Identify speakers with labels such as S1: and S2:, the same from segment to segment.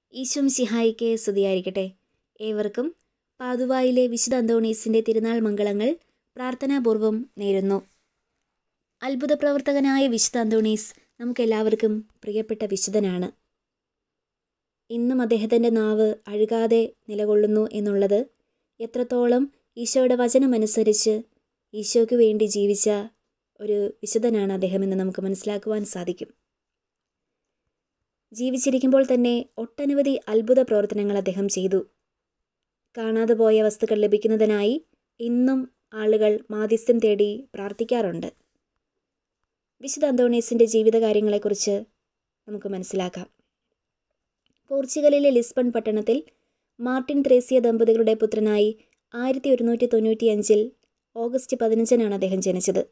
S1: ഈശോം സിഹായിക്ക് സ്തുതിയായിരിക്കട്ടെ ഏവർക്കും പാതുവായിലെ വിശുദ്ധ അന്തോണീസിൻ്റെ തിരുനാൾ മംഗളങ്ങൾ പ്രാർത്ഥനാപൂർവം നേരുന്നു അത്ഭുത പ്രവർത്തകനായ വിശുദ്ധ അന്തോണീസ് നമുക്കെല്ലാവർക്കും പ്രിയപ്പെട്ട വിശുദ്ധനാണ് ഇന്നും അദ്ദേഹത്തിൻ്റെ നാവ് അഴുകാതെ നിലകൊള്ളുന്നു എന്നുള്ളത് എത്രത്തോളം ഈശോയുടെ വചനമനുസരിച്ച് ഈശോയ്ക്ക് വേണ്ടി ജീവിച്ച ഒരു വിശുദ്ധനാണ് അദ്ദേഹമെന്ന് നമുക്ക് മനസ്സിലാക്കുവാൻ സാധിക്കും ജീവിച്ചിരിക്കുമ്പോൾ തന്നെ ഒട്ടനവധി അത്ഭുത പ്രവർത്തനങ്ങൾ അദ്ദേഹം ചെയ്തു കാണാതെ പോയ വസ്തുക്കൾ ലഭിക്കുന്നതിനായി ഇന്നും ആളുകൾ മാധ്യസ്ഥം തേടി പ്രാർത്ഥിക്കാറുണ്ട് വിശുദ്ധ അന്തോണീസിൻ്റെ ജീവിതകാര്യങ്ങളെക്കുറിച്ച് നമുക്ക് മനസ്സിലാക്കാം പോർച്ചുഗലിലെ ലിസ്ബൺ പട്ടണത്തിൽ മാർട്ടിൻ ത്രേസ്യ ദമ്പതികളുടെ പുത്രനായി ആയിരത്തി ഒരുന്നൂറ്റി തൊണ്ണൂറ്റി അഞ്ചിൽ ഓഗസ്റ്റ് പതിനഞ്ചിനാണ് അദ്ദേഹം ജനിച്ചത്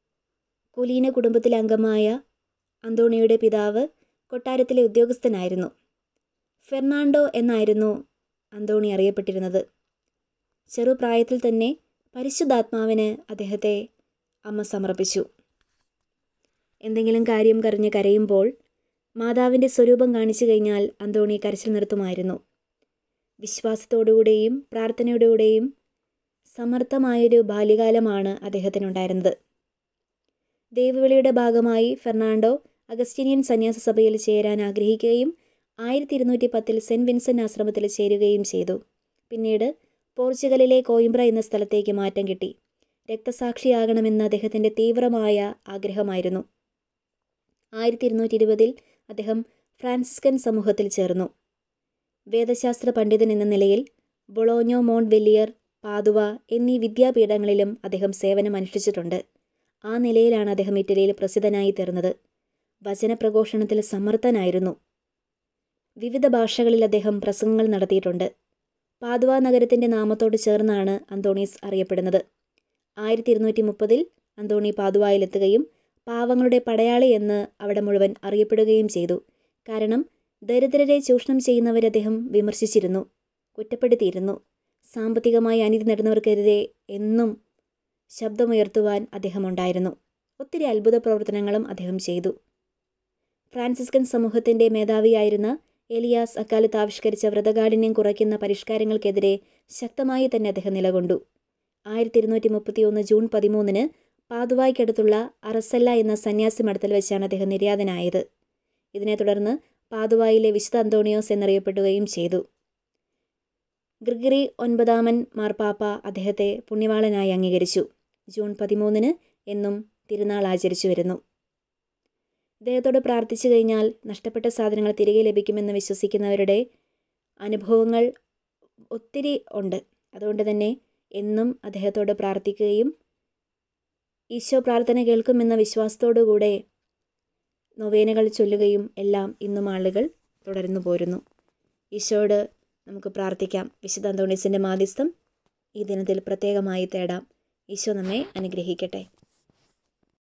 S1: കുലീന കുടുംബത്തിലെ അംഗമായ അന്തോണിയുടെ പിതാവ് കൊട്ടാരത്തിലെ ഉദ്യോഗസ്ഥനായിരുന്നു ഫെർണാണ്ടോ എന്നായിരുന്നു അന്തോണി അറിയപ്പെട്ടിരുന്നത് ചെറുപ്രായത്തിൽ തന്നെ പരിശുദ്ധാത്മാവിന് അദ്ദേഹത്തെ അമ്മ സമർപ്പിച്ചു എന്തെങ്കിലും കാര്യം കറിഞ്ഞ് കരയുമ്പോൾ മാതാവിൻ്റെ സ്വരൂപം കാണിച്ചു കഴിഞ്ഞാൽ അന്തോണി കരച്ചിൽ നിർത്തുമായിരുന്നു വിശ്വാസത്തോടുകൂടെയും പ്രാർത്ഥനയോടുകൂടെയും സമർത്ഥമായൊരു ബാല്യകാലമാണ് അദ്ദേഹത്തിനുണ്ടായിരുന്നത് ദൈവവിളിയുടെ ഭാഗമായി ഫെർണാണ്ടോ അഗസ്റ്റീനിയൻ സന്യാസ സഭയിൽ ചേരാൻ ആഗ്രഹിക്കുകയും ആയിരത്തി ഇരുന്നൂറ്റി പത്തിൽ സെൻറ്റ് വിൻസെൻ്റ് ആശ്രമത്തിൽ ചേരുകയും ചെയ്തു പിന്നീട് പോർച്ചുഗലിലെ കോയിംബ്ര എന്ന സ്ഥലത്തേക്ക് മാറ്റം കിട്ടി രക്തസാക്ഷിയാകണമെന്ന് അദ്ദേഹത്തിൻ്റെ തീവ്രമായ ആഗ്രഹമായിരുന്നു ആയിരത്തി ഇരുന്നൂറ്റി ഇരുപതിൽ അദ്ദേഹം ഫ്രാൻസിസ്കൻ സമൂഹത്തിൽ ചേർന്നു വേദശാസ്ത്ര പണ്ഡിതൻ എന്ന നിലയിൽ ബൊളോഞ്ഞോ മോണ്ട് വെല്ലിയർ പാതുവ എന്നീ വിദ്യാപീഠങ്ങളിലും അദ്ദേഹം സേവനം അനുഷ്ഠിച്ചിട്ടുണ്ട് ആ നിലയിലാണ് അദ്ദേഹം ഇറ്റലിയിൽ പ്രസിദ്ധനായി തീർന്നത് വചനപ്രഘോഷണത്തിൽ സമർത്ഥനായിരുന്നു വിവിധ ഭാഷകളിൽ അദ്ദേഹം പ്രസംഗങ്ങൾ നടത്തിയിട്ടുണ്ട് പാതുവ നഗരത്തിൻ്റെ നാമത്തോട് ചേർന്നാണ് അന്തോണീസ് അറിയപ്പെടുന്നത് ആയിരത്തി ഇരുന്നൂറ്റി മുപ്പതിൽ അന്തോണി പാതുവായിലെത്തുകയും പാവങ്ങളുടെ പടയാളി എന്ന് അവിടെ മുഴുവൻ അറിയപ്പെടുകയും ചെയ്തു കാരണം ദരിദ്രരെ ചൂഷണം ചെയ്യുന്നവരെ അദ്ദേഹം വിമർശിച്ചിരുന്നു കുറ്റപ്പെടുത്തിയിരുന്നു സാമ്പത്തികമായി അനീതി നേടുന്നവർക്കെതിരെ എന്നും ശബ്ദമുയർത്തുവാൻ അദ്ദേഹം ഉണ്ടായിരുന്നു ഒത്തിരി അത്ഭുത പ്രവർത്തനങ്ങളും അദ്ദേഹം ചെയ്തു ഫ്രാൻസിസ്കൻ സമൂഹത്തിൻ്റെ മേധാവിയായിരുന്ന എലിയാസ് അക്കാലത്ത് ആവിഷ്കരിച്ച വ്രതകാഠിന്യം കുറയ്ക്കുന്ന പരിഷ്കാരങ്ങൾക്കെതിരെ ശക്തമായി തന്നെ അദ്ദേഹം നിലകൊണ്ടു ആയിരത്തി ഇരുന്നൂറ്റി മുപ്പത്തി ഒന്ന് ജൂൺ പതിമൂന്നിന് പാതുവായ്ക്കടുത്തുള്ള അറസല്ല എന്ന സന്യാസി മഠത്തിൽ വെച്ചാണ് അദ്ദേഹം നിര്യാതനായത് ഇതിനെ തുടർന്ന് പാതുവായിലെ വിശുദ്ധ അന്തോണിയോസ് എന്നറിയപ്പെടുകയും ചെയ്തു ഗ്രിഗറി ഒൻപതാമൻ മാർപ്പാപ്പ അദ്ദേഹത്തെ പുണ്യവാളനായി അംഗീകരിച്ചു ജൂൺ പതിമൂന്നിന് എന്നും തിരുനാൾ ആചരിച്ചു വരുന്നു ഇദ്ദേഹത്തോട് പ്രാർത്ഥിച്ചു കഴിഞ്ഞാൽ നഷ്ടപ്പെട്ട സാധനങ്ങൾ തിരികെ ലഭിക്കുമെന്ന് വിശ്വസിക്കുന്നവരുടെ അനുഭവങ്ങൾ ഒത്തിരി ഉണ്ട് അതുകൊണ്ട് തന്നെ എന്നും അദ്ദേഹത്തോട് പ്രാർത്ഥിക്കുകയും ഈശോ പ്രാർത്ഥന കേൾക്കുമെന്ന വിശ്വാസത്തോടുകൂടെ നൊവേനകൾ ചൊല്ലുകയും എല്ലാം ഇന്നും ആളുകൾ തുടർന്നു പോരുന്നു ഈശോയോട് നമുക്ക് പ്രാർത്ഥിക്കാം വിശുദ്ധ അന്തോണീസിൻ്റെ മാധ്യസ്ഥം ഈ ദിനത്തിൽ പ്രത്യേകമായി തേടാം ഈശോ നമ്മെ അനുഗ്രഹിക്കട്ടെ